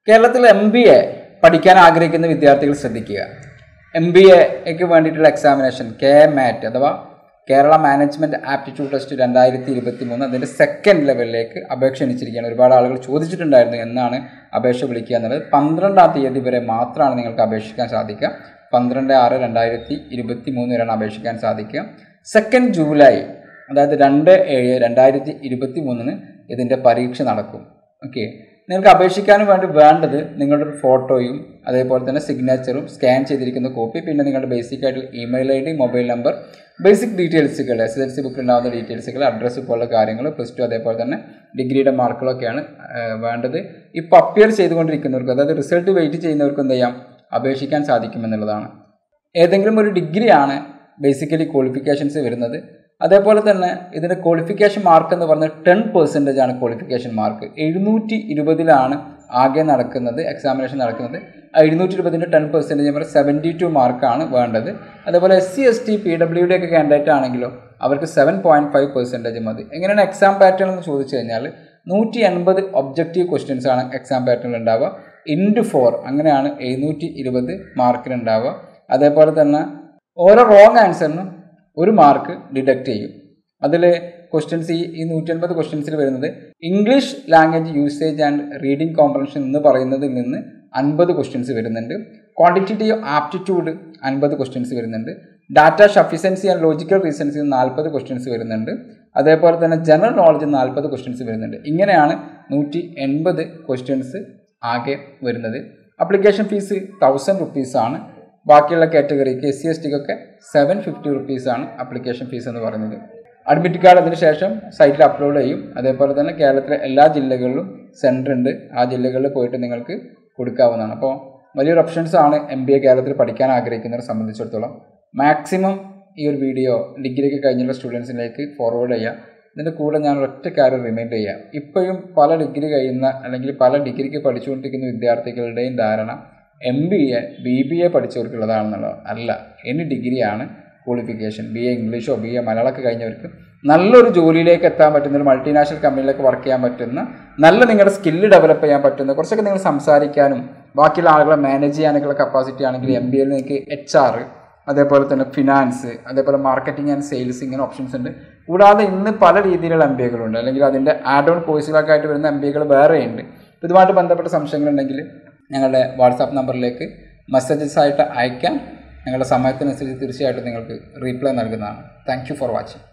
കേരളത്തിൽ M B A പഠിക്കാൻ ആഗ്രഹിക്കുന്ന വിദ്യാർത്ഥികൾ ശ്രദ്ധിക്കുക എം ബി എക്ക് വേണ്ടിയിട്ടുള്ള എക്സാമിനേഷൻ കെ മാറ്റ് അഥവാ കേരള മാനേജ്മെൻറ്റ് ആപ്റ്റിറ്റ്യൂഡ് ടെസ്റ്റ് രണ്ടായിരത്തി ഇരുപത്തി മൂന്ന് അതിൻ്റെ സെക്കൻഡ് ലെവലിലേക്ക് അപേക്ഷ ക്ഷണിച്ചിരിക്കുകയാണ് ഒരുപാട് ആളുകൾ ചോദിച്ചിട്ടുണ്ടായിരുന്നു എന്നാണ് അപേക്ഷ വിളിക്കുക എന്നുള്ളത് പന്ത്രണ്ടാം തീയതി വരെ മാത്രമാണ് നിങ്ങൾക്ക് അപേക്ഷിക്കാൻ സാധിക്കുക പന്ത്രണ്ട് ആറ് രണ്ടായിരത്തി ഇരുപത്തി മൂന്ന് വരെയാണ് അപേക്ഷിക്കാൻ സാധിക്കുക സെക്കൻഡ് ജൂലൈ അതായത് രണ്ട് ഏഴ് രണ്ടായിരത്തി ഇരുപത്തി മൂന്നിന് ഇതിൻ്റെ പരീക്ഷ നടക്കും ഓക്കെ നിങ്ങൾക്ക് അപേക്ഷിക്കാൻ വേണ്ടി വേണ്ടത് നിങ്ങളുടെ ഒരു ഫോട്ടോയും അതേപോലെ തന്നെ സിഗ്നേച്ചറും സ്കാൻ ചെയ്തിരിക്കുന്ന കോപ്പി പിന്നെ നിങ്ങളുടെ ബേസിക് ആയിട്ടുള്ള email I D mobile number basic ഡീറ്റെയിൽസുകൾ എസ് എൽ സി ബുക്കിൽ ഉണ്ടാകുന്ന ഡീറ്റെയിൽസുകൾ അഡ്രസ്സ് പോലുള്ള കാര്യങ്ങൾ പ്ലസ് ടു അതേപോലെ തന്നെ ഡിഗ്രിയുടെ മാർക്കുകളൊക്കെയാണ് ആ, വേണ്ടത് ഇപ്പോൾ അപ്പിയർ ചെയ്തുകൊണ്ടിരിക്കുന്നവർക്ക് അതായത് റിസൾട്ട് വെയിറ്റ് ചെയ്യുന്നവർക്ക് എന്ത് ചെയ്യാം അപേക്ഷിക്കാൻ സാധിക്കുമെന്നുള്ളതാണ് ഏതെങ്കിലും ഒരു ഡിഗ്രിയാണ് ബേസിക്കലി ക്വാളിഫിക്കേഷൻസ് വരുന്നത് അതേപോലെ തന്നെ ഇതിൻ്റെ ക്വാളിഫിക്കേഷൻ മാർക്ക് എന്ന് പറഞ്ഞാൽ ടെൻ പെർസെൻറ്റേജ് ആണ് ക്വാളിഫിക്കേഷൻ മാർക്ക് എഴുന്നൂറ്റി ഇരുപതിലാണ് ആകെ നടക്കുന്നത് എക്സാമിനേഷൻ നടക്കുന്നത് ആ എഴുന്നൂറ്റി ഇരുപതിൻ്റെ ടെൻ പെർസെൻറ്റേജ് പറയുമ്പോൾ സെവൻറ്റി ടു മാർക്കാണ് വേണ്ടത് അതേപോലെ S C S T P W D ഒക്കെ കാൻഡിഡേറ്റ് ആണെങ്കിലോ അവർക്ക് സെവൻ പോയിൻറ്റ് ഫൈവ് പെർസെൻറ്റേജ് മതി എങ്ങനെയാണ് എക്സാം പാറ്റേൺ എന്ന് ചോദിച്ചു കഴിഞ്ഞാൽ നൂറ്റി എൺപത് ഒബ്ജക്റ്റീവ് ക്വസ്റ്റ്യൻസ് ആണ് എക്സാം പാറ്റേണിൽ ഉണ്ടാവുക ഇൻറ്റു ഫോർ അങ്ങനെയാണ് എഴുന്നൂറ്റി ഇരുപത് മാർക്കിനുണ്ടാവുക അതേപോലെ തന്നെ ഓരോ റോങ് ആൻസറിനും ഒരു മാർക്ക് ഡിഡക്റ്റ് ചെയ്യും അതിൽ ക്വസ്റ്റ്യൻസ് ഈ ഈ നൂറ്റി അൻപത് ക്വസ്റ്റ്യൻസിൽ വരുന്നത് English language usage and reading comprehension എന്ന് പറയുന്നതിൽ നിന്ന് അൻപത് ക്വസ്റ്റ്യൻസ് വരുന്നുണ്ട് ക്വാണ്ടിറ്റേറ്റീവ് ആപ്റ്റിറ്റ്യൂഡ് അൻപത് ക്വസ്റ്റ്യൻസ് വരുന്നുണ്ട് ഡാറ്റ സഫിഷ്യൻസി ആൻഡ് ലോജിക്കൽ റീസൺസിൽ നാൽപ്പത് ക്വസ്റ്റ്യൻസ് വരുന്നുണ്ട് അതേപോലെ തന്നെ ജനറൽ നോളജ് നാൽപ്പത് ക്വസ്റ്റ്യൻസ് വരുന്നുണ്ട് ഇങ്ങനെയാണ് നൂറ്റി എൺപത് ക്വസ്റ്റ്യൻസ് ആകെ വരുന്നത് അപ്ലിക്കേഷൻ ഫീസ് തൗസൻഡ് റുപ്പീസാണ് ബാക്കിയുള്ള കാറ്റഗറിക്ക് എസ് സി എസ് ടിക്കൊക്കെ സെവൻ ഫിഫ്റ്റി റുപ്പീസാണ് അപ്ലിക്കേഷൻ ഫീസ് എന്ന് പറയുന്നത് അഡ്മിറ്റ് കാർഡ് അതിന് ശേഷം സൈറ്റിൽ അപ്ലോഡ് ചെയ്യും അതേപോലെ തന്നെ കേരളത്തിലെ എല്ലാ ജില്ലകളിലും സെൻറ്റർ ഉണ്ട് ആ ജില്ലകളിൽ പോയിട്ട് നിങ്ങൾക്ക് കൊടുക്കാവുന്നതാണ് അപ്പോൾ വലിയൊരു ഓപ്ഷൻസ് ആണ് എം ബി എ കേരളത്തിൽ പഠിക്കാൻ ആഗ്രഹിക്കുന്നവരെ സംബന്ധിച്ചിടത്തോളം മാക്സിമം ഈ ഒരു വീഡിയോ ഡിഗ്രിക്ക് കഴിഞ്ഞുള്ള സ്റ്റുഡൻസിലേക്ക് ഫോർവേഡ് ചെയ്യുക ഇതിൻ്റെ കൂടെ ഞാൻ ഒറ്റ കാര്യം റിമൈൻഡ് ചെയ്യാം ഇപ്പോഴും പല ഡിഗ്രി കഴിയുന്ന അല്ലെങ്കിൽ പല ഡിഗ്രിക്ക് പഠിച്ചുകൊണ്ടിരിക്കുന്ന വിദ്യാർത്ഥികളുടെയും ധാരണ M B A B B A പഠിച്ചവർക്കുള്ളതാണെന്നുള്ളത് അല്ല എനി ഡിഗ്രിയാണ് ക്വാളിഫിക്കേഷൻ ബി എ ഇംഗ്ലീഷോ ബി എ മലയാളമൊക്കെ കഴിഞ്ഞവർക്ക് നല്ലൊരു ജോലിയിലേക്ക് എത്താൻ പറ്റുന്ന ഒരു മൾട്ടിനാഷണൽ കമ്പനിയിലേക്ക് വർക്ക് ചെയ്യാൻ പറ്റുന്ന നല്ല നിങ്ങളുടെ സ്കില്ല് ഡെവലപ്പ് ചെയ്യാൻ പറ്റുന്ന കുറച്ചൊക്കെ നിങ്ങൾ സംസാരിക്കാനും ബാക്കിയുള്ള ആളുകളെ മാനേജ് ചെയ്യാനൊക്കെയുള്ള കപ്പാസിറ്റി ആണെങ്കിൽ എം ബി എയിൽ നിങ്ങൾക്ക് എച്ച് ആർ അതേപോലെ തന്നെ ഫിനാൻസ് അതേപോലെ മാർക്കറ്റിംഗ് ആൻഡ് സെയിൽസ് ഇങ്ങനെ ഓപ്ഷൻസ് ഉണ്ട് കൂടാതെ ഇന്ന് പല രീതിയിലുള്ള എം ബി എകളുണ്ട് അല്ലെങ്കിൽ അതിൻ്റെ ആഡ് ഓൺ കോഴ്സുകളൊക്കെ ആയിട്ട് വരുന്ന എം ബി എകൾ വേറെയുണ്ട് ഇതുമായിട്ട് ബന്ധപ്പെട്ട സംശയങ്ങളുണ്ടെങ്കിൽ ഞങ്ങളുടെ വാട്സാപ്പ് നമ്പറിലേക്ക് മെസ്സേജസ് ആയിട്ട് അയക്കാം ഞങ്ങളുടെ സമയത്തിനനുസരിച്ച് തീർച്ചയായിട്ടും നിങ്ങൾക്ക് റീപ്ലൈ നൽകുന്നതാണ് താങ്ക് യു ഫോർ വാച്ചിങ്